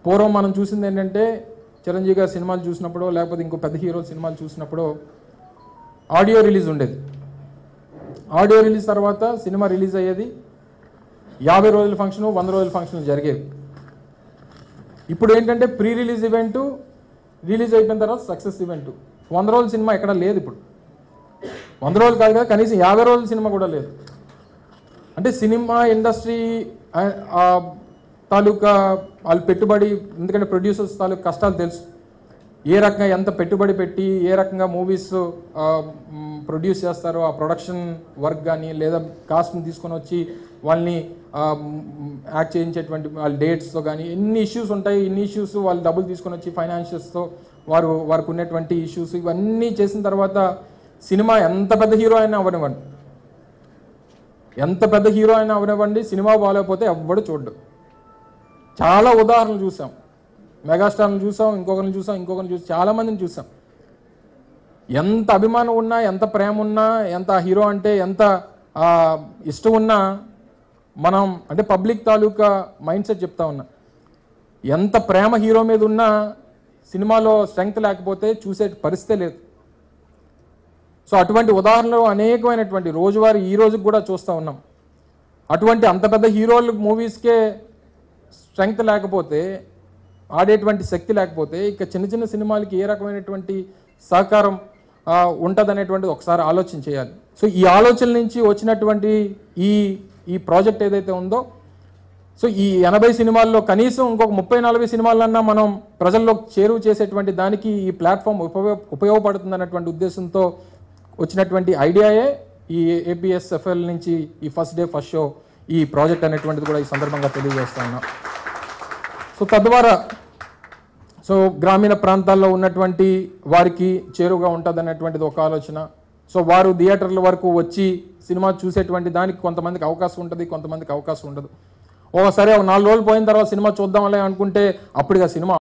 పూర్వం మనం చూసింది ఏంటంటే చిరంజీవి గారి సినిమాలు చూసినప్పుడు లేకపోతే ఇంకో పెద్ద హీరో సినిమాలు చూసినప్పుడు ఆడియో రిలీజ్ ఉండేది ఆడియో రిలీజ్ తర్వాత సినిమా రిలీజ్ అయ్యేది యాభై రోజుల ఫంక్షన్ వంద రోజుల ఫంక్షన్ జరిగేవి ఇప్పుడు ఏంటంటే ప్రీ రిలీజ్ ఈవెంట్ రిలీజ్ అయిపోయిన తర్వాత సక్సెస్ ఈవెంట్ వంద రోజుల సినిమా ఎక్కడ లేదు ఇప్పుడు వంద రోజులు కాదు కదా కనీసం యాభై రోజుల సినిమా కూడా లేదు అంటే సినిమా ఇండస్ట్రీ ఆ- ఆ తాలూకా వాళ్ళు పెట్టుబడి ఎందుకంటే ప్రొడ్యూసర్స్ తాలూకా కష్టాలు తెలుసు ఏ రకంగా ఎంత పెట్టుబడి పెట్టి ఏ రకంగా మూవీస్ ప్రొడ్యూస్ చేస్తారో ఆ ప్రొడక్షన్ వర్క్ కానీ లేదా కాస్ట్ని తీసుకొని వచ్చి వాళ్ళని యాక్ట్ చేయించేటువంటి వాళ్ళ డేట్స్తో కానీ ఎన్ని ఇష్యూస్ ఉంటాయి ఇన్ని ఇష్యూస్ వాళ్ళు డబ్బులు తీసుకొని వచ్చి ఫైనాన్షియల్స్తో వారు వారికి ఉన్నటువంటి ఇష్యూస్ ఇవన్నీ చేసిన తర్వాత సినిమా ఎంత పెద్ద హీరో అయినా అవ్వనివ్వండి ఎంత పెద్ద హీరో అయినా అవనివ్వండి సినిమా బాగాలేకపోతే ఎవ్వడు చూడ్డు చాలా ఉదాహరణలు చూసాం మెగాస్టార్ని చూసాం ఇంకొకరిని చూసాం ఇంకొకరిని చూసాం చాలా మందిని చూసాం ఎంత అభిమానం ఉన్నా ఎంత ప్రేమ ఉన్నా ఎంత ఆ హీరో అంటే ఎంత ఆ, ఇష్టం ఉన్నా మనం అంటే పబ్లిక్ తాలూకా మైండ్ సెట్ చెప్తా ఉన్నా ఎంత ప్రేమ హీరో మీద ఉన్నా సినిమాలో స్ట్రెంగ్త్ లేకపోతే చూసే పరిస్థితే లేదు సో అటువంటి ఉదాహరణలు అనేకమైనటువంటి రోజువారీ ఈ రోజుకి కూడా చూస్తూ ఉన్నాం అటువంటి అంత పెద్ద హీరోలు మూవీస్కే స్ట్రెంగ్త్ లేకపోతే ఆడేటువంటి శక్తి లేకపోతే ఇక చిన్న చిన్న సినిమాలకి ఏ రకమైనటువంటి సహకారం ఉంటుంది అనేటువంటిది ఒకసారి ఆలోచన చేయాలి సో ఈ ఆలోచన నుంచి వచ్చినటువంటి ఈ ఈ ప్రాజెక్ట్ ఏదైతే ఉందో సో ఈ ఎనభై సినిమాల్లో కనీసం ఇంకొక ముప్పై నలభై సినిమాలన్నా మనం ప్రజల్లోకి చేరువ చేసేటువంటి దానికి ఈ ప్లాట్ఫామ్ ఉపయోగ ఉపయోగపడుతుంది అన్నటువంటి ఉద్దేశంతో వచ్చినటువంటి ఐడియాయే ఈ ఏపీఎస్ఎఫ్ఎల్ నుంచి ఈ ఫస్ట్ డే ఫస్ట్ షో ఈ ప్రాజెక్ట్ అనేటువంటిది కూడా ఈ సందర్భంగా తెలియజేస్తా ఉన్నా సో తద్వారా సో గ్రామీణ ప్రాంతాల్లో ఉన్నటువంటి వారికి చేరువుగా ఉంటుంది అన్నటువంటిది ఒక ఆలోచన సో వారు థియేటర్ల వరకు వచ్చి సినిమా చూసేటువంటి దానికి కొంతమందికి అవకాశం ఉంటుంది కొంతమందికి అవకాశం ఉండదు ఒకసారి ఒక నాలుగు రోజులు పోయిన తర్వాత సినిమా చూద్దాంలే అనుకుంటే అప్పటిగా సినిమా